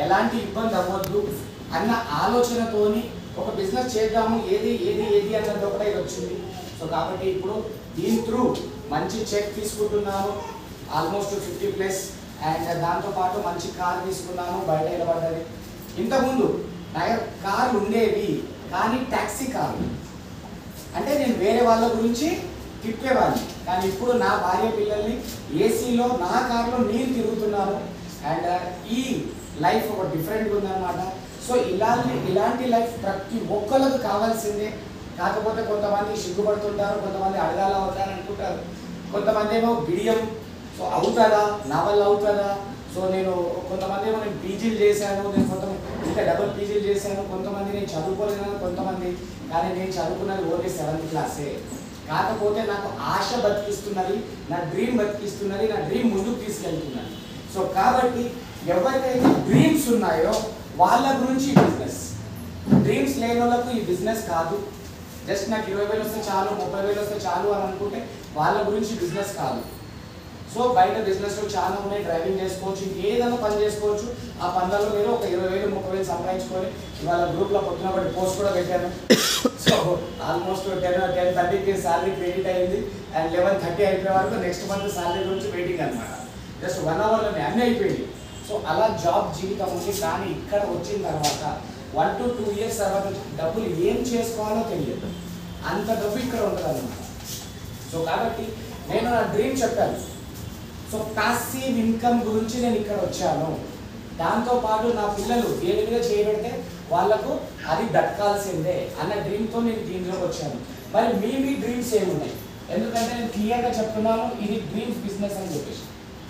ఎలాంటి ఇబ్బంది అవ్వద్దు అన్న ఆలోచనతోని ఒక బిజినెస్ చేద్దాము ఏది ఏది ఏది అన్నది ఒకటే ఇది వచ్చింది సో కాబట్టి ఇప్పుడు దీని త్రూ మంచి చెక్ తీసుకుంటున్నాను ఆల్మోస్ట్ ఫిఫ్టీ ప్లస్ అండ్ దాంతోపాటు మంచి కార్ తీసుకున్నాను బయట నిలబడ్డది ఇంతకుముందు నా దగ్గర కార్లు ఉండేవి కానీ ట్యాక్సీ కార్లు అంటే నేను వేరే వాళ్ళ గురించి తిప్పేవాడిని కానీ ఇప్పుడు నా భార్య పిల్లల్ని ఏసీలో నా కార్లో నేను తిరుగుతున్నాను అండ్ ఈ లైఫ్ ఒక డిఫరెంట్గా ఉందన్నమాట సో ఇలాంటి ఇలాంటి లైఫ్ ప్రతి ఒక్కరికి కావాల్సిందే కాకపోతే కొంతమంది సిగ్గుపడుతుంటారు కొంతమంది అడగాల అవుతారు అనుకుంటారు కొంతమంది ఏమో బిడియం సో అవుతుందా నా వల్ల అవుతుందా సో నేను కొంతమంది ఏమో నేను పీజీలు చేశాను నేను కొంత ఇంకా డబుల్ పీజీలు చేశాను కొంతమంది నేను చదువుకోలేను కొంతమంది కానీ నేను చదువుకున్నది ఓన్లీ సెవెంత్ క్లాసే కాకపోతే నాకు ఆశ బతికిస్తున్నది నా డ్రీమ్ బతికిస్తున్నది నా డ్రీమ్ ముందుకు తీసుకెళ్తున్నది సో కాబట్టి ఎవరికైతే డ్రీమ్స్ ఉన్నాయో వాళ్ళ గురించి బిజినెస్ డ్రీమ్స్ లేని వాళ్ళకు ఈ బిజినెస్ కాదు జస్ట్ నాకు ఇరవై వేలు వస్తే చాలు ముప్పై వేలు వస్తే చాలు అని అనుకుంటే వాళ్ళ గురించి బిజినెస్ కాదు సో బయట బిజినెస్లు చాలా ఉన్నాయి డ్రైవింగ్ చేసుకోవచ్చు ఇంకేదైనా పని చేసుకోవచ్చు ఆ పనులలో మీరు ఒక ఇరవై వేలు ముప్పై వేలు సంపాదించుకొని ఇవాళ గ్రూప్లో పొద్దున ఒకటి పోస్ట్ కూడా పెట్టాను సో ఆల్మోస్ట్ టెన్ టెన్ థర్టీకి శాలరీ క్రెడిట్ అయింది అండ్ లెవెన్ థర్టీ అయిపోయే వరకు నెక్స్ట్ మంత్ శాలరీ గురించి వెయిటింగ్ అనమాట జస్ట్ వన్ అవర్లోనే అన్నీ అయిపోయింది సో అలా జాబ్ జీవితం ఉంది కానీ ఇక్కడ వచ్చిన తర్వాత వన్ టు టూ ఇయర్స్ తర్వాత డబ్బులు ఏం చేసుకోవాలో తెలియదు అంత డబ్బు ఇక్కడ ఉంటుంది అనమాట సో కాబట్టి నేను నా డ్రీమ్ చెప్పాను సో పాసివ్ ఇన్కమ్ గురించి నేను ఇక్కడ వచ్చాను దాంతోపాటు నా పిల్లలు దేని మీద చేయబడితే వాళ్ళకు అది దక్కాల్సిందే అన్న డ్రీమ్తో నేను దీంట్లోకి వచ్చాను మరి మీ మీ డ్రీమ్స్ ఏమున్నాయి ఎందుకంటే నేను క్లియర్గా చెప్తున్నాను ఇది డ్రీమ్స్ బిజినెస్ అని చెప్పేసి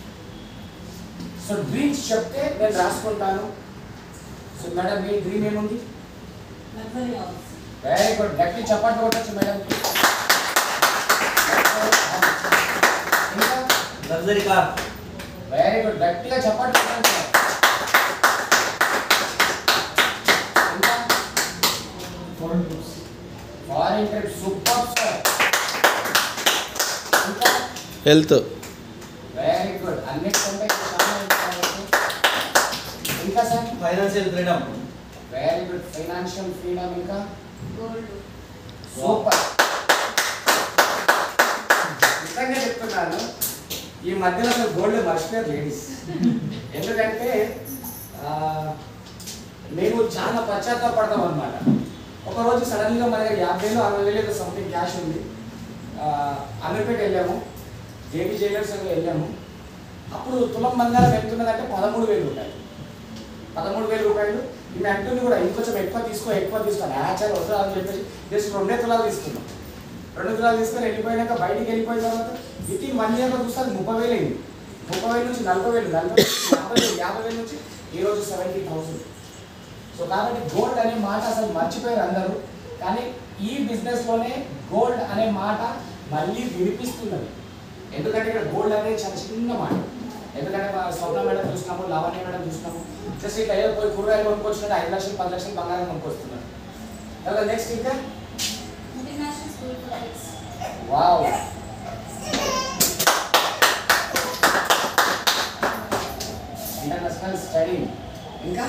సో డ్రీమ్స్ చెప్తే నేను రాసుకుంటాను సో మేడం మీ డ్రీమ్ ఏముంది లగ్జరీ హౌస్ వెరీ గుడ్ గట్టి చప్పట్లు కొట్టచ్చు మేడం ఇంకా లగ్జరీ కార్ వెరీ గుడ్ గట్టిగా చప్పట్లు కొట్టండి సార్. ఇంకా ఫారిన్ ట్రిప్ సూపర్ సార్ ఇంకా హెల్త్ వెరీ గుడ్ అన్నిటికంటే ఇంకా చాలా important. ఇంకా sir financial freedom very good financial freedom ఇంకా గోల్డ్ సూపర్ నిజంగా చెప్తున్నాను ఈ మధ్యలో అసలు గోల్డ్ మర్చిపోయారు లేడీస్ ఎందుకంటే ఆ, మేము చాలా పశ్చాత్తాపడతాం అనమాట ఒకరోజు సడన్గా మన దగ్గర యాభై వేలు అరవై వేలు ఏదో సంథింగ్ క్యాష్ ఉంది ఆ, అమీర్పేట వెళ్ళాము జేబీ జ్యువెలర్స్ వెళ్ళాము అప్పుడు తులం బంగారం ఎంత ఉన్నదంటే పదమూడు వేలు రూపాయలు పదమూడు వేల రూపాయలు ఈమె అంటుంది కూడా ఇంకొంచెం ఎక్కువ తీసుకో ఎక్కువ తీసుకో యాచారు వద్దు అని చెప్పేసి జస్ట్ రెండే తులాలు తీసుకున్నాం రెండు తులాలు తీసుకొని వెళ్ళిపోయినాక బయటికి వెళ్ళిపోయిన తర్వాత విత్ ఇన్ వన్ ఇయర్లో చూస్తే అది ముప్పై వేలు అయింది ముప్పై వేల నుంచి నలభై వేలు నలభై వేలు నుంచి యాభై వేలు యాభై వేల నుంచి ఈరోజు సెవెంటీ థౌసండ్ సో కాబట్టి గోల్డ్ అనే మాట అసలు మర్చిపోయారు అందరూ కానీ ఈ బిజినెస్లోనే గోల్డ్ అనే మాట మళ్ళీ వినిపిస్తున్నది ఎందుకంటే ఇక్కడ గోల్డ్ అనేది చాలా చిన్న మాట ఎందుకంటే మా స్వర్ణ మేడం చూసినాము లావణ్య మేడం చూసినాము జస్ట్ ఇట్లా ఏదో పోయి కూరగాయలు కొనుక్కొచ్చినట్టు ఐదు లక్షలు పది లక్షలు బంగారం కొనుక్కొస్తున్నారు తర్వాత నెక్స్ట్ ఇంకా international school for kids wow international study ఇంకా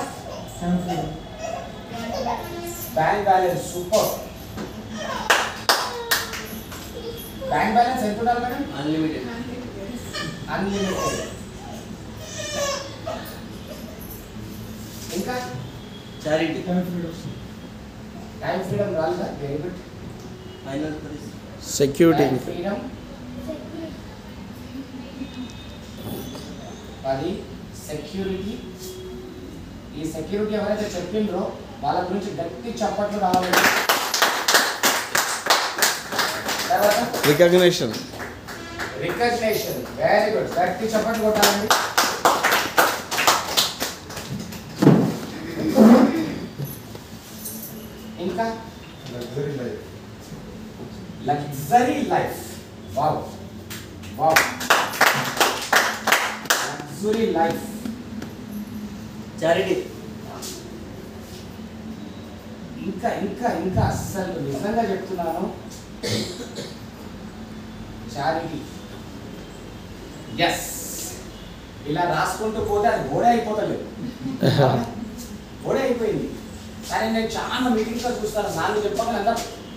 bank balance super bank balance ఎంత ఉండాలి మేడం అన్లిమిటెడ్ అన్లిమిటెడ్ ఇంకా చారిటీ టైం ఫ్రీడమ్ రాలేదా very good final price security time freedom అది సెక్యూరిటీ ఈ సెక్యూరిటీ ఎవరైతే చెప్పిండ్రో వాళ్ళ గురించి గట్టి చప్పట్లు రావాలి తర్వాత రికగ్నేషన్ రికగ్నేషన్ వెరీ గుడ్ గట్టి చప్పట్లు కొట్టాలండి ఇంకా luxury life luxury life wow wow luxury life charity ఇంకా ఇంకా ఇంకా అస్సలు నిజంగా చెప్తున్నాను చారిటీ ఎస్ ఇలా రాసుకుంటూ పోతే అది గోడ అయిపోతలేదు అయిపోయింది కానీ నేను చాలా మీటింగ్స్లో చూస్తాను నాలుగు చెప్పగానే అందరూ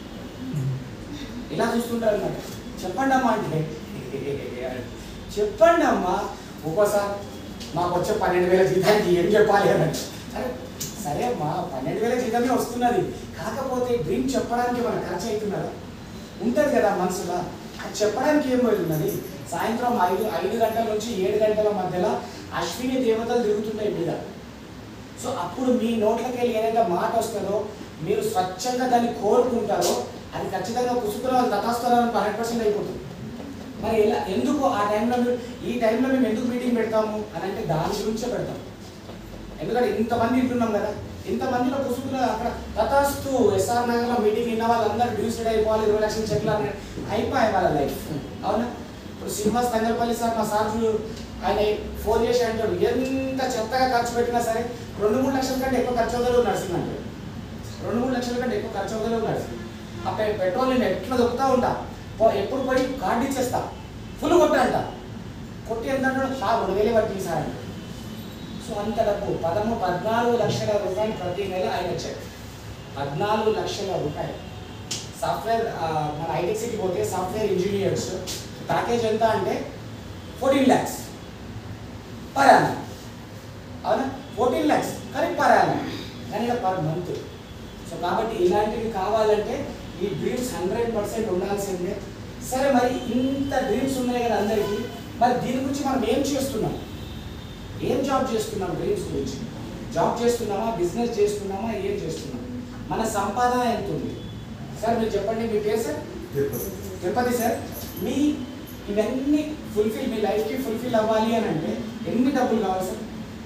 ఇలా చూస్తుంటారు అన్నమాట చెప్పండి అమ్మా అంటే చెప్పండి అమ్మా ఒక్కోసారి మాకు వచ్చే పన్నెండు వేల జీతానికి ఏం చెప్పాలి అని సరే సరే అమ్మా పన్నెండు వేల జీతమే వస్తున్నది కాకపోతే డ్రీమ్ చెప్పడానికి మన ఖర్చు అవుతున్నదా ఉంటుంది కదా మనసులో అది చెప్పడానికి ఏం పోతున్నది సాయంత్రం ఐదు ఐదు గంటల నుంచి ఏడు గంటల మధ్యలో అశ్విని దేవతలు తిరుగుతుంటాయి మీద సో అప్పుడు మీ నోట్లకి వెళ్ళి ఏదైతే మాట వస్తుందో మీరు స్వచ్ఛంగా దాన్ని కోరుకుంటారో అది ఖచ్చితంగా కుసుకులో తటాస్తారని హండ్రెడ్ పర్సెంట్ అయిపోతుంది మరి ఎలా ఎందుకు ఆ టైంలో మీరు ఈ టైంలో మేము ఎందుకు మీటింగ్ పెడతాము అని అంటే దాని గురించే పెడతాం ఎందుకంటే ఇంతమంది వింటున్నాం కదా ఇంతమందిలో కుసుకులో అక్కడ తటాస్తు ఎస్ఆర్ నగర్లో మీటింగ్ విన్న వాళ్ళందరూ డ్యూసెడ్ అయిపోవాలి ఇరవై లక్షలు చెట్లు అని అయిపోయాయి వాళ్ళ లైఫ్ అవునా ఇప్పుడు శ్రీనివాస్ తంగల్పల్లి సార్ మా సార్ చూడు ఆయన ఫోన్ చేసి అంటాడు ఎంత చెత్తగా ఖర్చు పెట్టినా సరే రెండు మూడు లక్షల కంటే ఎక్కువ ఖర్చు అవుతాడు నర్సింగ్ అంటాడు రెండు మూడు లక్షల కంటే ఎక్కువ ఖర్చు అవుతాడు నర్సింగ్ ఆ పె- పెట్రోల్ నేను ఎట్లా దొక్కుతా ఉంటా పో- ఎప్పుడు పోయి కార్డు ఇచ్చేస్తా ఫుల్ కొట్టంట కొట్టి ఎంత అంటాడు సార్ రెండు వేలు పట్టి సార్ అంటాడు సో అంత డబ్బు పదము పద్నాలుగు లక్షల రూపాయలు ప్రతి నెల ఆయన చెక్ పద్నాలుగు లక్షల రూపాయలు సాఫ్ట్వేర్ ఆ, మన ఐటీ సిటీ పోతే సాఫ్ట్వేర్ ఇంజనీర్స్ ప్యాకేజ్ ఎంత అంటే ఫోర్టీన్ ల్యాక్స్ పర్ యానం అవునా ఫోర్టీన్ ల్యాక్స్ కానీ పర్ యానం కానీ ఇక్కడ పర్ మంత్ సో కాబట్టి ఇలాంటివి కావాలంటే ఈ డ్రీమ్స్ హండ్రెడ్ పర్సెంట్ ఉండాల్సిందే సరే మరి ఇంత డ్రీమ్స్ ఉన్నాయి కదా అందరికీ మరి దీని గురించి మనం ఏం చేస్తున్నాం ఏం జాబ్ చేస్తున్నాం డ్రీమ్స్ గురించి జాబ్ చేస్తున్నామా బిజినెస్ చేస్తున్నామా ఏం చేస్తున్నాం మన సంపాదన ఎంత ఉంది సార్ మీరు చెప్పండి మీ పేరు సార్ తిరుపతి సార్ మీ ఇవన్నీ ఫుల్ఫిల్ మీ లైఫ్కి ఫుల్ఫిల్ అవ్వాలి అని అంటే ఎన్ని డబ్బులు కావాలి సార్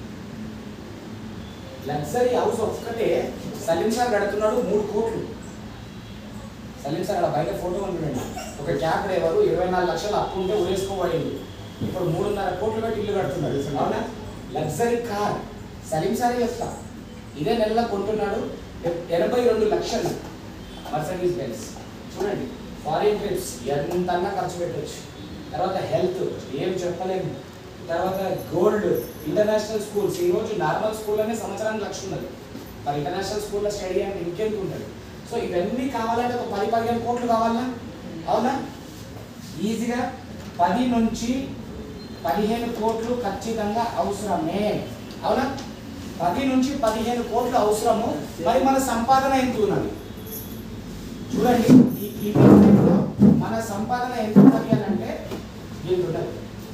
లగ్జరీ హౌస్ ఒక్కటే సలీం సార్ కడుతున్నాడు మూడు కోట్లు సలీం సార్ అక్కడ బయట ఫోటో ఉంటుందండి ఒక క్యాబ్ డ్రైవర్ ఇరవై నాలుగు లక్షలు అప్పు ఉంటే ఉరేసుకోబడింది ఇప్పుడు మూడున్నర కోట్లు పెట్టి ఇల్లు కడుతున్నాడు అవునా లగ్జరీ కార్ సలీం సారే చెప్తా ఇదే నెలలో కొంటున్నాడు ఎ- ఎనభై రెండు లక్షలు మర్సడీస్ బెన్స్ చూడండి ఫారిన్ ట్రిప్స్ ఎంతన్నా ఖర్చు పెట్టచ్చు తర్వాత హెల్త్ ఏం చెప్పలేము తర్వాత గోల్డ్ ఇంటర్నేషనల్ స్కూల్స్ ఈరోజు నార్మల్ స్కూల్లోనే సంవత్సరానికి లక్ష ఉన్నది మరి ఇంటర్నేషనల్ స్కూల్లో స్టడీ అంటే ఇంకెంత ఉంటుంది సో ఇవన్నీ కావాలంటే ఒక పది పదిహేను కోట్లు కావాలా అవునా ఈజీగా పది నుంచి పదిహేను కోట్లు ఖచ్చితంగా అవసరమే అవునా పది నుంచి పదిహేను కోట్లు అవసరము మరి మన సంపాదన ఎంత ఉన్నది చూడండి ఈ ఈ వెబ్సైట్లో మన సంపాదన ఎంత ఉన్నది అని అంటే ఎంత ఉన్నది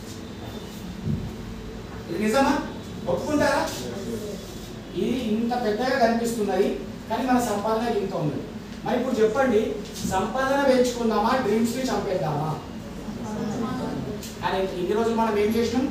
ఇది నిజమా ఒప్పుకుంటారా ఇది ఇంత పెద్దగా కనిపిస్తున్నది కానీ మన సంపాదన ఇంత ఉన్నది మరి ఇప్పుడు చెప్పండి సంపాదన పెంచుకుందామా డ్రీమ్స్ ని చంపేద్దామా అని ఇన్ని రోజులు మనం ఏం చేసినాం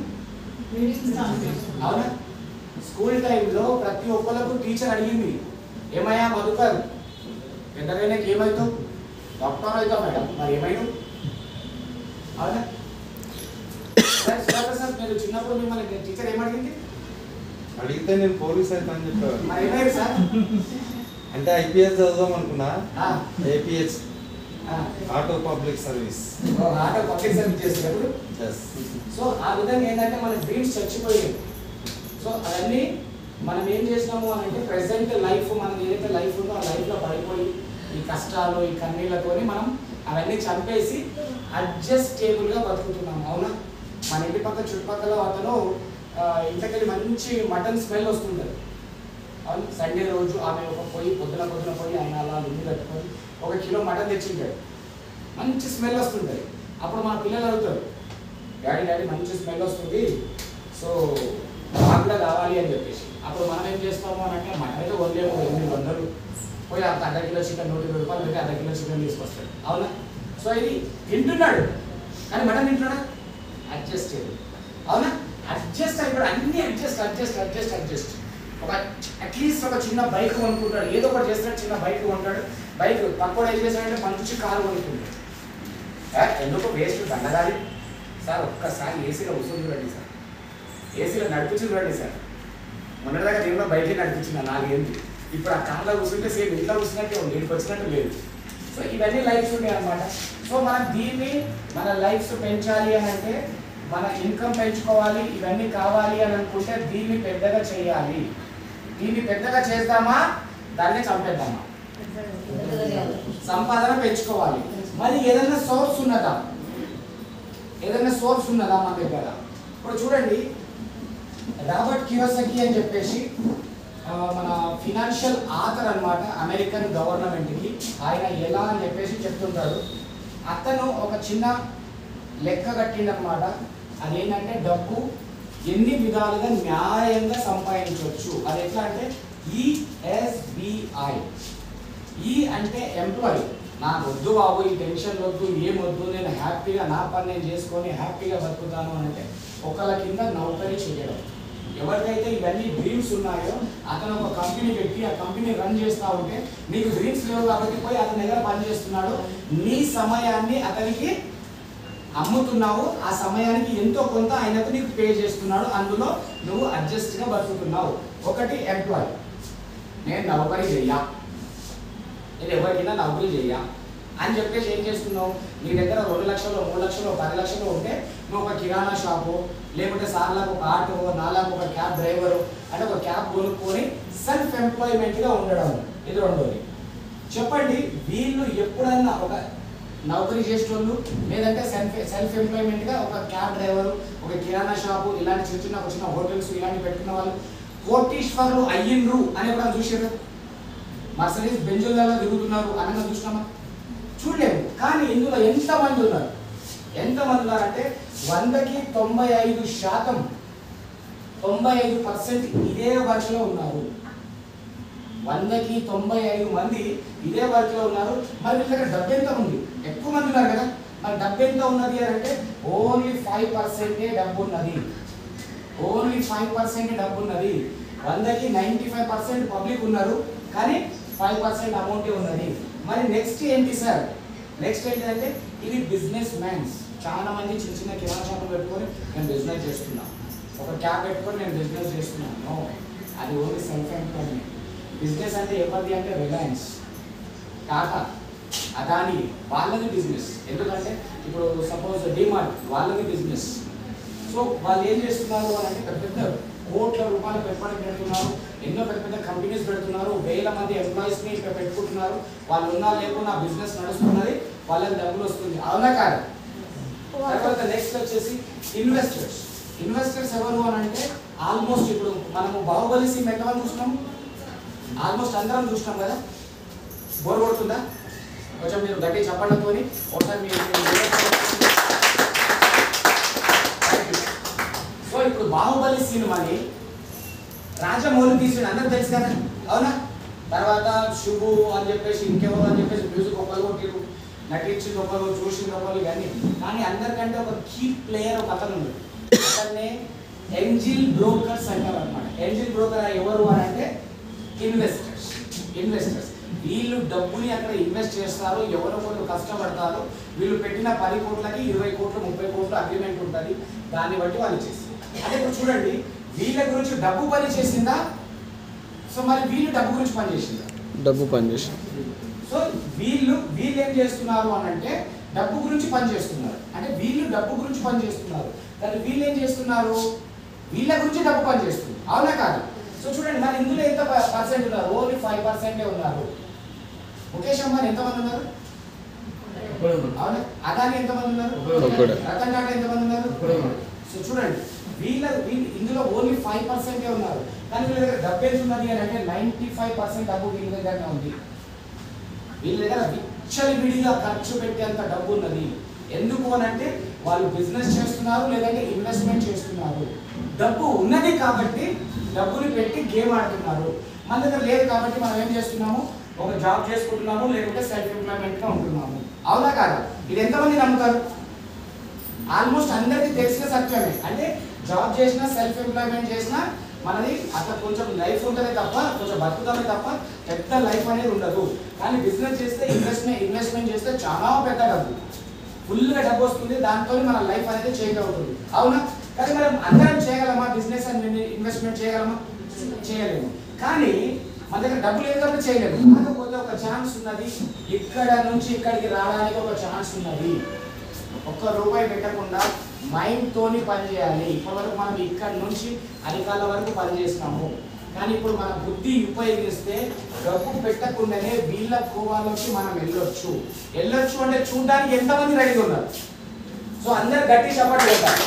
అవునా స్కూల్ టైంలో ప్రతి ఒక్కరికి టీచర్ అడిగింది ఏమయ్యా మధుకర్ పెద్దగైనాక ఏమవుతావు డాక్టర్ అవుతావు మేడం మరి ఏమైనావు అవునా సార్ సుధాకర్ సార్ మీరు చిన్నప్పుడు మిమ్మల్ని టీచర్ ఏమడిగింది అడిగితే నేను పోలీస్ అయితే అని చెప్పాను మరి ఏమైంది సార్ అంటే ఐపీఎస్ చదువుదాం అనుకున్నా ఆ, ఏపీహెచ్ ఆ. ఆటో పబ్లిక్ సర్వీస్ ఓ, ఆటో పబ్లిక్ సర్వీస్ చేసేటప్పుడు సో ఆ విధంగా ఏంటంటే మన డ్రీమ్స్ చచ్చిపోయాయి సో అవన్నీ మనం ఏం చేసినాము అని అంటే ప్రెసెంట్ లైఫ్ మనం ఏదైతే లైఫ్ ఉందో ఆ లైఫ్లో పడిపోయి ఈ కష్టాలు ఈ కన్నీళ్ళతోని మనం అవన్నీ చంపేసి అడ్జస్టేబుల్గా బతుకుతున్నాం అవునా మన ఇంటి పక్క చుట్టుపక్కల అతను ఆ, ఇంట్లోకెళ్ళి మంచి మటన్ స్మెల్ వస్తుంటుంది అవును సండే రోజు ఆమె ఒక పోయి పొద్దున పొద్దున పోయి ఆయన అలా లుంగి కట్టుకొని ఒక కిలో మటన్ తెచ్చింటాడు మంచి స్మెల్ వస్తుంటుంది అప్పుడు మన పిల్లలు అడుగుతారు డాడీ డాడీ మంచి స్మెల్ వస్తుంది సో మాకు కూడా కావాలి అని చెప్పేసి అప్పుడు మనం ఏం చేస్తాము అని అంటే మనం అయితే వదిలేము ఎనిమిది వందలు పోయి అంత అర్ధ కిలో చికెన్ నూట ఇరవై రూపాయలు పెట్టి అర్ధ కిలో చికెన్ తీసుకొస్తాడు అవునా సో ఇది తింటున్నాడు కానీ మటన్ తింటున్నాడా అడ్జస్ట్ చేయదు అవునా అడ్జస్ట్ అయిపోయాడు అన్ని అడ్జస్ట్ అడ్జస్ట్ అడ్జస్ట్ అడ్జస్ట్ ఒక అట్లీస్ట్ ఒక చిన్న బైక్ కొనుక్కుంటాడు ఏదో ఒకటి చేస్తాడు చిన్న బైక్ కొంటాడు బైక్ పక్కోడు ఏం చేస్తాడంటే మంచి కారు కొనుక్కుంటాడు ఏ, ఎందుకు వేస్ట్ దండగాలి సార్ ఒక్కసారి ఏసీలో వసూలు చూడండి సార్ ఏసీలో నడిపించి చూడండి సార్ మొన్నటిదాకా నేను కూడా బయటే నడిపించిన నాలుగేంది ఇప్పుడు ఆ కార్లో కూర్చుంటే సేమ్ ఇంట్లో కూర్చున్నట్టే ఉంది ఇంటికి వచ్చినట్టు లేదు సో ఇవన్నీ లైఫ్స్ ఉన్నాయి అనమాట సో మనం దీన్ని మన లైఫ్స్ పెంచాలి అని అంటే మన ఇన్కమ్ పెంచుకోవాలి ఇవన్నీ కావాలి అని అనుకుంటే దీన్ని పెద్దగా చేయాలి దీన్ని పెద్దగా చేద్దామా దాన్ని చంపేద్దామా సంపాదన పెంచుకోవాలి మరి ఏదైనా సోర్స్ ఉన్నదా ఏదైనా సోర్స్ ఉన్నదా మన దగ్గర ఇప్పుడు చూడండి రాబర్ట్ కియోసకి అని చెప్పేసి ఆ, మన ఫినాన్షియల్ ఆథర్ అన్నమాట అమెరికన్ గవర్నమెంట్కి ఆయన ఎలా అని చెప్పేసి చెప్తుంటాడు అతను ఒక చిన్న లెక్క కట్టిండనమాట అదేంటంటే డబ్బు ఎన్ని విధాలుగా న్యాయంగా సంపాదించవచ్చు అది ఎట్లా అంటే ఈఎస్బిఐ ఈ అంటే ఎంప్లాయీ నాకు వద్దు బాబు ఈ టెన్షన్ వద్దు ఏం వద్దు నేను హ్యాపీగా నా పని నేను చేసుకొని హ్యాపీగా బతుకుతాను అని అంటే ఒకళ్ళ కింద నౌకరీ చేయడం ఎవరికైతే ఇవన్నీ డ్రీమ్స్ ఉన్నాయో అతను ఒక కంపెనీ పెట్టి ఆ కంపెనీ రన్ చేస్తూ ఉంటే నీకు డ్రీమ్స్ లేవు కాబట్టి పోయి అతని దగ్గర పని చేస్తున్నాడు నీ సమయాన్ని అతనికి అమ్ముతున్నావు ఆ సమయానికి ఎంతో కొంత ఆయనకు నీకు పే చేస్తున్నాడు అందులో నువ్వు అడ్జస్ట్గా బతుకుతున్నావు ఒకటి ఎంప్లాయీ నేను నౌకరీ చెయ్యా నేను ఎవరికైనా నౌకరీ చెయ్యా అని చెప్పేసి ఏం చేస్తున్నావు నీ దగ్గర రెండు లక్షలు మూడు లక్షలు పది లక్షలు ఉంటే నువ్వు ఒక కిరాణా షాపు లేకుంటే సార్లకు ఒక ఆటో నాలుగు ఒక క్యాబ్ డ్రైవరు అంటే ఒక క్యాబ్ కొనుక్కొని సెల్ఫ్ ఎంప్లాయ్మెంట్గా ఉండడం ఇది రెండోది చెప్పండి వీళ్ళు ఎప్పుడన్నా ఒక నౌకరీ చేసేటోళ్ళు లేదంటే సెల్ఫ్ సెల్ఫ్ ఎంప్లాయ్మెంట్గా ఒక క్యాబ్ డ్రైవరు ఒక కిరాణా షాపు ఇలాంటి చిన్న చిన్న ఒక చిన్న హోటల్స్ ఇలాంటి పెట్టుకున్న వాళ్ళు కోటీశ్వరులు అయ్యిండ్రు అని ఎప్పుడైనా చూసారు మర్సడీస్ బెంజులలో తిరుగుతున్నారు అనగా చూసినామా చూడలేము కానీ ఇందులో ఎంతమంది ఉన్నారు ఎంతమంది ఉన్నారంటే వందకి తొంభై ఐదు శాతం తొంభై ఐదు పర్సెంట్ ఇదే వర్క్లో ఉన్నారు వందకి తొంభై ఐదు మంది ఇదే వర్క్లో ఉన్నారు మరి వీళ్ళ దగ్గర డబ్బు ఎంత ఉంది ఎక్కువ మంది ఉన్నారు కదా మరి డబ్బు ఎంత ఉన్నది అని అంటే ఓన్లీ ఫైవ్ పర్సెంటే డబ్బు ఉన్నది ఓన్లీ ఫైవ్ పర్సెంట్ డబ్బు ఉన్నది వందకి నైంటీ ఫైవ్ పర్సెంట్ పబ్లిక్ ఉన్నారు కానీ ఫైవ్ పర్సెంట్ అమౌంటే ఉన్నది మరి నెక్స్ట్ ఏంటి సార్ నెక్స్ట్ ఏంటంటే ఇది బిజినెస్ మ్యాన్స్ చాలా మంది చిన్న చిన్న కిరాణా షాపులు పెట్టుకొని నేను బిజినెస్ చేస్తున్నా ఒక క్యాబ్ పెట్టుకొని నేను బిజినెస్ చేస్తున్నాను No. అది ఓన్లీ సెల్ఫ్ ఎంప్లాయ్మెంట్ బిజినెస్ అంటే ఎవరిది అంటే రిలయన్స్ టాటా అదాని వాళ్ళది బిజినెస్ ఎందుకంటే ఇప్పుడు సపోజ్ డిమార్ట్ వాళ్ళది బిజినెస్ సో వాళ్ళు ఏం చేస్తున్నారు అని అంటే పెద్ద పెద్ద కోట్ల రూపాయలు పెట్టుబడి పెడుతున్నారు ఎన్నో పెద్ద పెద్ద కంపెనీస్ పెడుతున్నారు వేల మంది ఎంప్లాయీస్ ని ఇక్కడ పెట్టుకుంటున్నారు వాళ్ళు ఉన్నా లేకున్నా బిజినెస్ నడుస్తున్నది వాళ్ళకి డబ్బులు వస్తుంది అవునా కాదు తర్వాత నెక్స్ట్ వచ్చేసి ఇన్వెస్టర్స్ ఇన్వెస్టర్స్ ఎవరు అని అంటే ఆల్మోస్ట్ ఇప్పుడు మనము బాహుబలి సినిమా ఎంతమంది చూసినాము ఆల్మోస్ట్ అందరం చూసినాం కదా బోర్ కొడుతుందా కొంచెం మీరు గట్టి చెప్పడంతో ఒకసారి మీరు సో ఇప్పుడు బాహుబలి సినిమాని రాజమౌళి తీసిన అందరికి తెలుసు కదా అవునా తర్వాత శుభు అని చెప్పేసి ఇంకెవరు అని చెప్పేసి మ్యూజిక్ ఒకరు కొట్టిరు నటించింది ఒకరు చూసింది ఒకరు ఇవన్నీ కానీ అందరికంటే ఒక కీ ప్లేయర్ ఒక అతను ఉన్నాడు అతన్నే ఎంజిల్ బ్రోకర్స్ అంటారు అనమాట ఎంజిల్ బ్రోకర్ ఎవరు అని అంటే ఇన్వెస్టర్స్ ఇన్వెస్టర్స్ వీళ్ళు డబ్బుని అక్కడ ఇన్వెస్ట్ చేస్తారు ఎవరో ఒకరు కష్టపడతారు వీళ్ళు పెట్టిన పది కోట్లకి ఇరవై కోట్లు ముప్పై కోట్లు అగ్రిమెంట్ ఉంటుంది దాన్ని బట్టి వాళ్ళు చేస్తారు అదే ఇప్పుడు చూడండి వీళ్ళ గురించి డబ్బు పని చేసిందా సో మరి వీళ్ళు డబ్బు గురించి పని చేసిందా డబ్బు పనిచేసి సో వీళ్ళు వీళ్ళు ఏం చేస్తున్నారు అని అంటే డబ్బు గురించి పని చేస్తున్నారు అంటే వీళ్ళు డబ్బు గురించి పని చేస్తున్నారు కానీ వీళ్ళు ఏం చేస్తున్నారు వీళ్ళ గురించి డబ్బు పని చేస్తుంది అవునా కాదు సో చూడండి మరి ఇందులో ఎంత పర్సెంట్ ఉన్నారు ఓన్లీ ఫైవ్ పర్సెంటే ఉన్నారు ముఖేష్ అంబానీ ఎంతమంది ఉన్నారు అవునా అదాని ఎంతమంది ఉన్నారు ఒక్కడే. రతన్ టాటా ఎంతమంది ఉన్నారు ఒక్కడే ఉన్నాడు. సో చూడండి వీళ్ళ వీళ్ళు ఇందులో ఓన్లీ ఫైవ్ పర్సెంటే ఉన్నారు కానీ వీళ్ళ దగ్గర డబ్బు ఎంత ఉన్నది అని అంటే నైంటీ ఫైవ్ పర్సెంట్ డబ్బు వీళ్ళ దగ్గరనే ఉంది వీళ్ళ దగ్గర విచ్చలవిడిగా ఖర్చు పెట్టేంత డబ్బు ఉన్నది ఎందుకు అని అంటే వాళ్ళు బిజినెస్ చేస్తున్నారు లేదంటే ఇన్వెస్ట్మెంట్ చేస్తున్నారు డబ్బు ఉన్నది కాబట్టి డబ్బుని పెట్టి గేమ్ ఆడుతున్నారు మన దగ్గర లేదు కాబట్టి మనం ఏం చేస్తున్నాము ఒక జాబ్ చేసుకుంటున్నాము లేకుంటే సెల్ఫ్ ఎంప్లాయ్మెంట్ గా ఉంటున్నాము అవునా కాదా ఇది ఎంతమంది నమ్ముతారు ఆల్మోస్ట్ అందరికీ తెలిసిన సత్యమే అంటే జాబ్ చేసినా సెల్ఫ్ ఎంప్లాయ్మెంట్ చేసినా మనది అట్లా కొంచెం లైఫ్ ఉంటుంది తప్ప కొంచెం బతుకుతామే తప్ప పెద్ద లైఫ్ అనేది ఉండదు కానీ బిజినెస్ చేస్తే ఇన్వెస్ట్మెంట్ ఇన్వెస్ట్మెంట్ చేస్తే చాలా పెద్ద డబ్బు ఫుల్గా డబ్బు వస్తుంది దాంతో మన లైఫ్ అనేది చేంజ్ అవుతుంది అవునా కానీ మనం అందరం చేయగలమా బిజినెస్ అండ్ ఇన్వెస్ట్మెంట్ చేయగలమా చేయలేము కానీ మన దగ్గర డబ్బు లేదు కాబట్టి చేయలేము కాకపోతే ఒక ఛాన్స్ ఉన్నది ఇక్కడ నుంచి ఇక్కడికి రావడానికి ఒక ఛాన్స్ ఉన్నది ఒక్క రూపాయి పెట్టకుండా మైండ్ తోని పని చేయాలి ఇప్పటివరకు మనం ఇక్కడ నుంచి అధికారుల వరకు పని చేసినాము కానీ ఇప్పుడు మన బుద్ధి ఉపయోగిస్తే డబ్బు పెట్టకుండానే వీళ్ళ కోవాలోకి మనం వెళ్ళొచ్చు వెళ్ళొచ్చు అంటే చూడడానికి ఎంతమంది రెడీగా ఉన్నారు సో అందరు గట్టి చప్పట్లు కొట్టాలి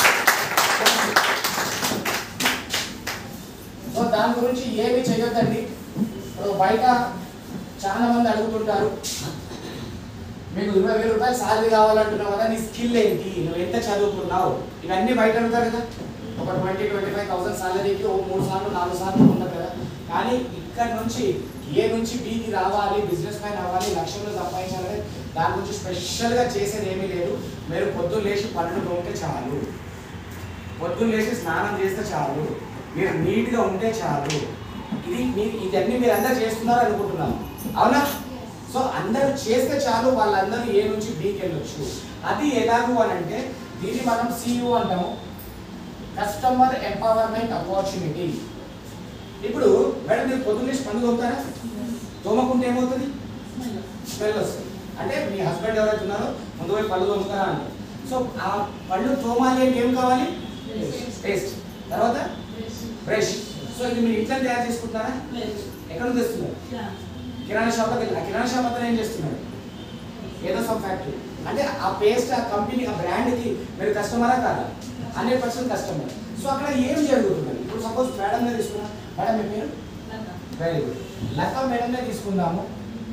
సో దాని గురించి ఏమి చేయొద్దండి ఇప్పుడు బయట చాలా మంది అడుగుతుంటారు మీకు ఇరవై వేల రూపాయలు సాలరీ కావాలంటున్నావు కదా నీ స్కిల్ ఏంటి నువ్వు ఎంత చదువుకున్నావు ఇవన్నీ బయట అడుగుతారు కదా ఒక ట్వంటీ ట్వంటీ ఫైవ్ థౌసండ్ సాలరీకి ఓ మూడు సార్లు నాలుగు సార్లు ఉండదు కదా కానీ ఇక్కడ నుంచి ఏ నుంచి బీకి రావాలి బిజినెస్ మ్యాన్ అవ్వాలి లక్షలు సంపాదించాలి దాని గురించి స్పెషల్గా చేసేది ఏమీ లేదు మీరు పొద్దున్న లేచి పనులు తోమితే చాలు పొద్దున్న లేచి స్నానం చేస్తే చాలు మీరు నీట్గా ఉంటే చాలు ఇది మీరు ఇదన్నీ మీరు అందరు చేస్తున్నారు అనుకుంటున్నాను అవునా సో అందరూ చేస్తే చాలు వాళ్ళందరూ ఏ నుంచి బీకి వెళ్ళొచ్చు అది ఎలాగూ అని అంటే దీన్ని మనం సిఇఓ అంటాము కస్టమర్ ఎంపవర్మెంట్ ఆపర్చునిటీ ఇప్పుడు మేడం మీరు పొద్దున్న లేచి పనులు తోముతారా తోమకుంటే ఏమవుతుంది స్మెల్ వస్తుంది అంటే మీ హస్బెండ్ ఎవరైతే ఉన్నారో ముందు పోయి పళ్ళు తోముతారా అంటారు సో ఆ పళ్ళు తోమాలి అంటే ఏం కావాలి పేస్ట్ తర్వాత బ్రష్ సో ఇది మీరు ఇంట్లో తయారు చేసుకుంటున్నారా ఎక్కడ నుంచి తెస్తున్నారు కిరాణా షాప్ దగ్గర ఆ కిరాణా షాప్ అతను ఏం చేస్తున్నాడు ఏదో సమ్ ఫ్యాక్టరీ అంటే ఆ పేస్ట్ ఆ కంపెనీ ఆ బ్రాండ్కి మీరు కస్టమరా కాదా హండ్రెడ్ పర్సెంట్ కస్టమర్ సో అక్కడ ఏం జరుగుతుంది ఇప్పుడు సపోజ్ మేడం గా తీసుకున్నా మేడం మీ పేరు వెరీ గుడ్ లతా మేడంనే తీసుకుందాము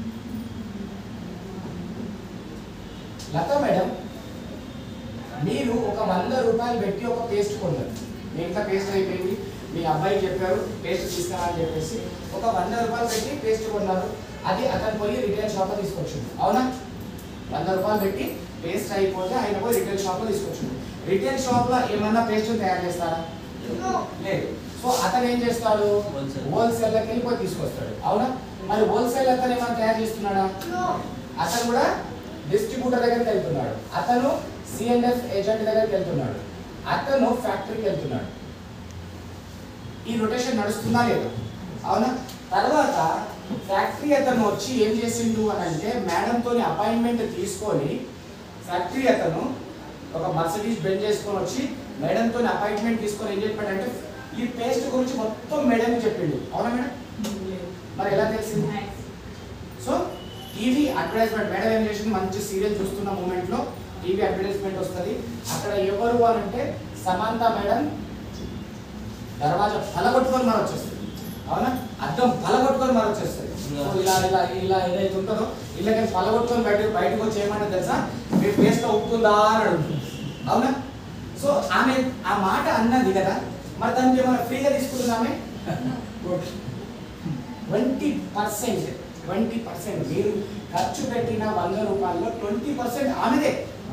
లతా మేడం మీరు ఒక వంద రూపాయలు పెట్టి ఒక పేస్ట్ కొన్నారు మీ ఇంట్లో పేస్ట్ అయిపోయింది మీ అబ్బాయి చెప్పారు పేస్ట్ తీసుకురా అని చెప్పేసి ఒక వంద రూపాయలు పెట్టి పేస్ట్ కొన్నారు అది అతను పోయి రిటైల్ షాప్లో తీసుకొచ్చింది అవునా వంద రూపాయలు పెట్టి పేస్ట్ అయిపోతే ఆయన పోయి రిటైల్ షాప్లో తీసుకొచ్చింది రిటైల్ షాప్లో ఏమన్నా పేస్ట్ తయారు చేస్తారా లేదు సో అతను ఏం చేస్తాడు Wholesale. హోల్సేల్కి వెళ్ళిపోయి తీసుకొస్తాడు అవునా మరి హోల్సేల్ అతను ఏమైనా తయారు చేస్తున్నాడా అతను కూడా డిస్ట్రిబ్యూటర్ దగ్గరికి వెళ్తున్నాడు అతను సిఎన్ఎఫ్ ఏజెంట్ దగ్గరికి వెళ్తున్నాడు అతను ఫ్యాక్టరీకి వెళ్తున్నాడు ఈ రొటేషన్ నడుస్తుందా లేదా అవునా తర్వాత ఫ్యాక్టరీ అతను వచ్చి ఏం చేసిండు అని అంటే మేడంతో అపాయింట్మెంట్ తీసుకొని ఫ్యాక్టరీ అతను ఒక మర్సిడీస్ బెండ్ చేసుకొని వచ్చి మేడంతో అపాయింట్మెంట్ తీసుకొని ఏం చెప్పాడంటే ఈ పేస్ట్ గురించి మొత్తం మేడం చెప్పిండు అవునా మేడం మరి ఎలా తెలిసింది సో టీవీ అడ్వర్టైజ్మెంట్ మేడం ఏం చేసింది మంచి సీరియల్ చూస్తున్న మూమెంట్ లో టీవీ అడ్వర్టైజ్మెంట్ వస్తుంది అక్కడ ఎవరు అని అంటే సమాంత మేడం దర్వాజా పలగొట్టుకొని మరి వచ్చేస్తుంది అవునా అద్దం పలగొట్టుకొని మరి వచ్చేస్తుంది సో ఇలా ఇలా ఇలా ఏదైతే ఉంటుందో ఇళ్ళకి పలగొట్టుకొని బయట బయటకు వచ్చి ఏమంటే తెలుసా మీ పేస్ట్ ఉప్పుందా అని అడుగుతుంది అవునా సో ఆమె ఆ మాట అన్నది కదా మరి దానికి ఏమైనా ఫ్రీగా తీసుకుంటున్నామే ట్వంటీ పర్సెంట్ ట్వంటీ పర్సెంట్ మీరు ఖర్చు పెట్టిన వంద రూపాయల్లో ట్వంటీ పర్సెంట్ ఆమెదే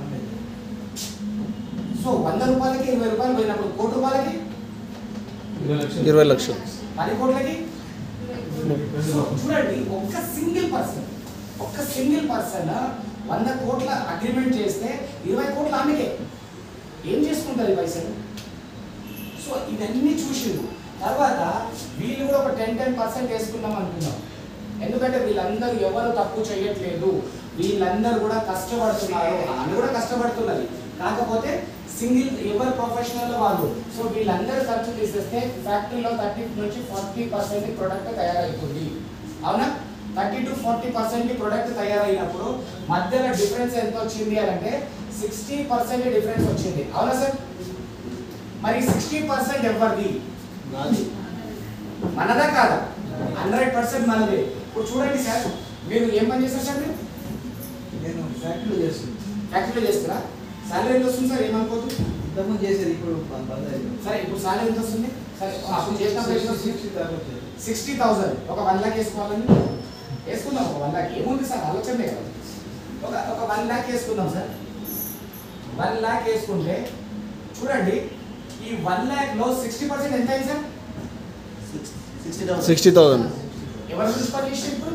సో వంద రూపాయలకి ఇరవై రూపాయలు పోయినప్పుడు కోటి రూపాయలకి ఇరవై లక్షలు పది కోట్లకి సో చూడండి ఒక్క సింగిల్ పర్సన్ ఒక్క సింగిల్ పర్సన్ వంద కోట్ల అగ్రిమెంట్ చేస్తే ఇరవై కోట్ల ఆమెకే ఏం చేసుకుంటారు ఈ పైసలు సో ఇవన్నీ చూసిండు తర్వాత వీళ్ళు కూడా ఒక టెన్ టెన్ పర్సెంట్ వేసుకుందాం అనుకున్నాం ఎందుకంటే వీళ్ళందరూ ఎవరు తప్పు చేయట్లేదు వీళ్ళందరూ కూడా కష్టపడుతున్నారు ఆమె కూడా కష్టపడుతున్నది కాకపోతే సింగిల్ ఎవరు ప్రొఫెషనల్ వాళ్ళు సో వీళ్ళందరూ ఖర్చు తీసేస్తే ఫ్యాక్టరీలో థర్టీ నుంచి ఫార్టీ పర్సెంట్ ప్రొడక్ట్ తయారవుతుంది అవునా thirty to forty percent product తయారైనప్పుడు మధ్యలో డిఫరెన్స్ ఎంత వచ్చింది అని అంటే సిక్స్టీ పర్సెంట్ డిఫరెన్స్ వచ్చింది అవునా సార్ మరి సిక్స్టీ పర్సెంట్ ఎవరిది నాది మనదా కాదా హండ్రెడ్ పర్సెంట్ మనదే ఇప్పుడు చూడండి సార్ మీరు ఏం పని చేస్తారు సార్ మీరు నేను ఫ్యాక్టరీలో చేస్తున్నాను ఫ్యాక్టరీలో చేస్తారా సాలరీ ఎంత వస్తుంది సార్ ఏమనుకోవద్దు ఇంతకుముందు చేసేది ఇప్పుడు బంద్ బంద్ అయింది సరే ఇప్పుడు సాలరీ ఎంత వస్తుంది సరే అప్పుడు చేసినప్పుడు ఎంత వస్తుంది సిక్స్టీ దాకా వచ్చేది సిక్స్టీ థౌసండ్ ఒక వన్ లాక్ వేసుకోవాలని వేసుకుందాం ఒక వన్ లాక్ ఏముంది సార్ ఆలోచనే కదా ఒక ఒక వన్ లాక్ వేసుకుందాం సార్ వన్ లాక్ వేసుకుంటే చూడండి ఈ వన్ లాక్ లో సిక్స్టీ పర్సెంట్ ఎంత అయింది sir sixty thousand sixty thousand ఎవరు గురించి పని చేసి ఇప్పుడు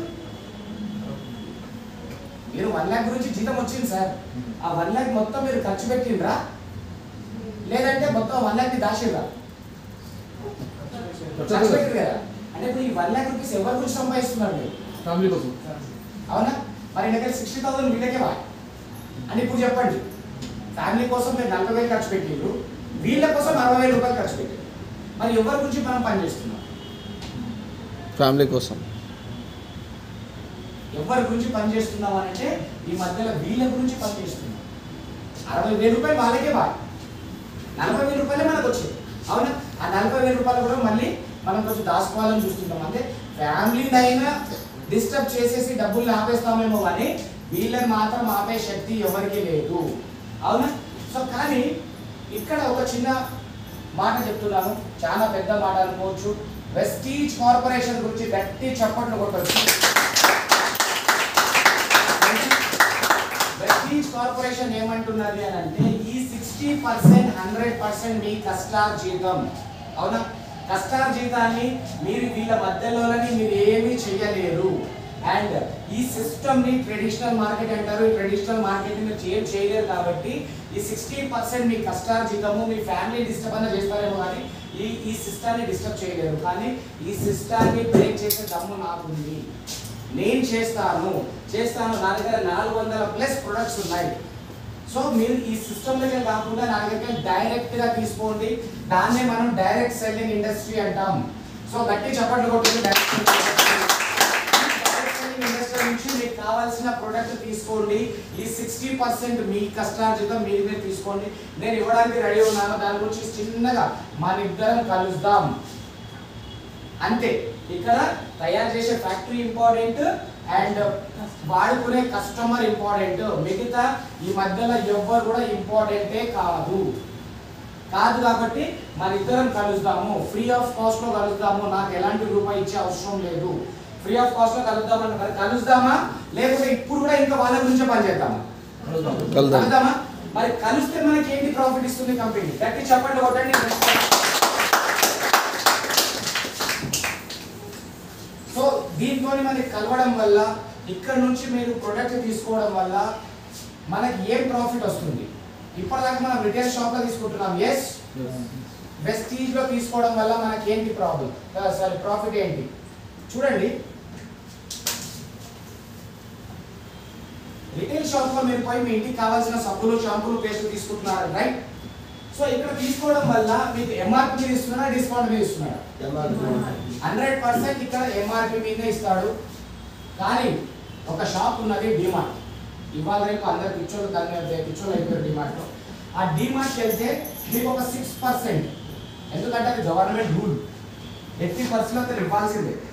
మీరు వన్ లాక్ గురించి జీతం వచ్చింది సార్ ఆ వన్ లాక్ మొత్తం మీరు ఖర్చు పెట్టిండ్రా లేదంటే మొత్తం వన్ లాక్ ని దాచిర్రా ఖర్చు పెట్టిరు కదా అంటే ఇప్పుడు ఈ వన్ లాక్ రూపీస్ ఎవరి గురించి సంపాదిస్తున్నారు మీరు ఫ్యామిలీ కోసం అవునా మరి దగ్గర సిక్స్టీ థౌసండ్ వీళ్ళకే వా అని ఇప్పుడు చెప్పండి ఫ్యామిలీ కోసం మీరు నలభై వేలు ఖర్చు పెట్టిండ్రు వీళ్ళ కోసం అరవై వేలు రూపాయలు ఖర్చు పెట్టారు మరి ఎవరి గురించి మనం పని చేస్తున్నాం ఫ్యామిలీ కోసం ఎవరి గురించి పనిచేస్తున్నాం అంటే ఈ మధ్యలో వీళ్ళ గురించి పనిచేస్తున్నాం అరవై వేల రూపాయలు వాళ్ళకే బాగా నలభై వేల రూపాయలే మనకు వచ్చాయి అవునా ఆ నలభై వేల రూపాయలు కూడా మళ్ళీ మనం కొంచెం దాచుకోవాలని చూస్తుంటాం అంటే ఫ్యామిలీని అయినా డిస్టర్బ్ చేసేసి డబ్బుల్ని ఆపేస్తామేమో కానీ వీళ్ళని మాత్రం ఆపే శక్తి ఎవరికీ లేదు అవునా సో కానీ ఇక్కడ ఒక చిన్న మాట చెప్తున్నాను చాలా పెద్ద మాట అనుకోవచ్చు వెస్టీజ్ కార్పొరేషన్ గురించి గట్టి చప్పట్లు కొట్టవచ్చు వెస్టీజ్ కార్పొరేషన్ ఏమంటున్నది అని అంటే ఈ సిక్స్టీ పర్సెంట్ హండ్రెడ్ పర్సెంట్ మీ కష్టార్జితం అవునా కష్టార్జితాన్ని మీరు వీళ్ళ మధ్యలోని మీరు ఏమీ చేయలేరు అండ్ ఈ సిస్టమ్ ని ట్రెడిషనల్ మార్కెట్ అంటారు ఈ ట్రెడిషనల్ మార్కెట్ మీరు ఏం చేయలేరు కాబట్టి ఈ సిక్స్టీ పర్సెంట్ మీ కష్టార్జితము మీ ఫ్యామిలీ డిస్టర్బ్ అన్న చేస్తారేమో కానీ ఈ ఈ సిస్టాన్ని డిస్టర్బ్ చేయలేరు కానీ ఈ సిస్టాన్ని బ్రేక్ చేసే దమ్ము నాకుంది నేను చేస్తాను చేస్తాను నా దగ్గర నాలుగు వందల ప్లస్ ప్రొడక్ట్స్ ఉన్నాయి సో మీరు ఈ సిస్టమ్ దగ్గర కాకుండా నా దగ్గర డైరెక్ట్ గా తీసుకోండి దాన్నే మనం డైరెక్ట్ సెల్లింగ్ ఇండస్ట్రీ అంటాం సో గట్టి చప్పట్లు కొట్టింది డైరెక్ట్ సెల్లింగ్ ఇండస్ట్రీ నుంచి మీకు కావాల్సిన ప్రొడక్ట్ తీసుకోండి ఈ సిక్స్టీ పర్సెంట్ మీ కష్టార్జితం మీరు మీరు తీసుకోండి నేను ఇవ్వడానికి రెడీ ఉన్నాను దాని గురించి చిన్నగా మన ఇద్దరం కలుద్దాం అంతే ఇక్కడ తయారు చేసే ఫ్యాక్టరీ ఇంపార్టెంట్ అండ్ వాడుకునే కస్టమర్ ఇంపార్టెంట్ మిగతా ఈ మధ్యలో ఎవ్వరు కూడా ఇంపార్టెంటే కాదు కాదు కాబట్టి మన ఇద్దరం కలుద్దాము ఫ్రీ ఆఫ్ కాస్ట్ లో కలుద్దాము నాకు ఎలాంటి రూపాయి ఇచ్చే అవసరం లేదు ఫ్రీ ఆఫ్ కాస్ట్ లో కలుద్దామని మరి కలుద్దామా లేకపోతే ఇప్పుడు కూడా ఇంకా వాళ్ళ గురించే పనిచేద్దామా కలుద్దాం కలుద్దామా మరి కలిస్తే మనకి ఏంటి ప్రాఫిట్ ఇస్తుంది కంపెనీ గట్టి చెప్పండి కొట్టండి సో దీంతో మనకి కలవడం వల్ల ఇక్కడ నుంచి మీరు ప్రొడక్ట్ తీసుకోవడం వల్ల మనకి ఏం ప్రాఫిట్ వస్తుంది ఇప్పటిదాకా మనం రిటైల్ షాప్ లో తీసుకుంటున్నాం ఎస్ వెస్టీజ్ లో తీసుకోవడం వల్ల మనకి ఏంటి ప్రాబ్లం సారీ ప్రాఫిట్ ఏంటి చూడండి రిటైల్ షాప్ లో మీరు పోయి మీ ఇంటికి కావాల్సిన సబ్బులు షాంపూలు పేస్ట్ తీసుకుంటున్నారు రైట్ సో ఇక్కడ తీసుకోవడం వల్ల మీకు ఎంఆర్పి మీద ఇస్తున్నారా డిస్కౌంట్ మీద ఇస్తున్నారా హండ్రెడ్ పర్సెంట్ ఇక్కడ ఎంఆర్పి మీదే ఇస్తాడు కానీ ఒక షాప్ ఉన్నది డిమార్ట్ ఇవాళ రేపు అందరు పిచ్చోళ్ళు దాన్ని పిచ్చోళ్ళు అయిపోయారు డిమార్ట్లో ఆ డిమార్ట్కి వెళ్తే మీకు ఒక సిక్స్ పర్సెంట్ ఎందుకంటే అది గవర్నమెంట్ రూల్ ఎయిటీ పర్సెంట్ అతను ఇవ్వాల్సిందే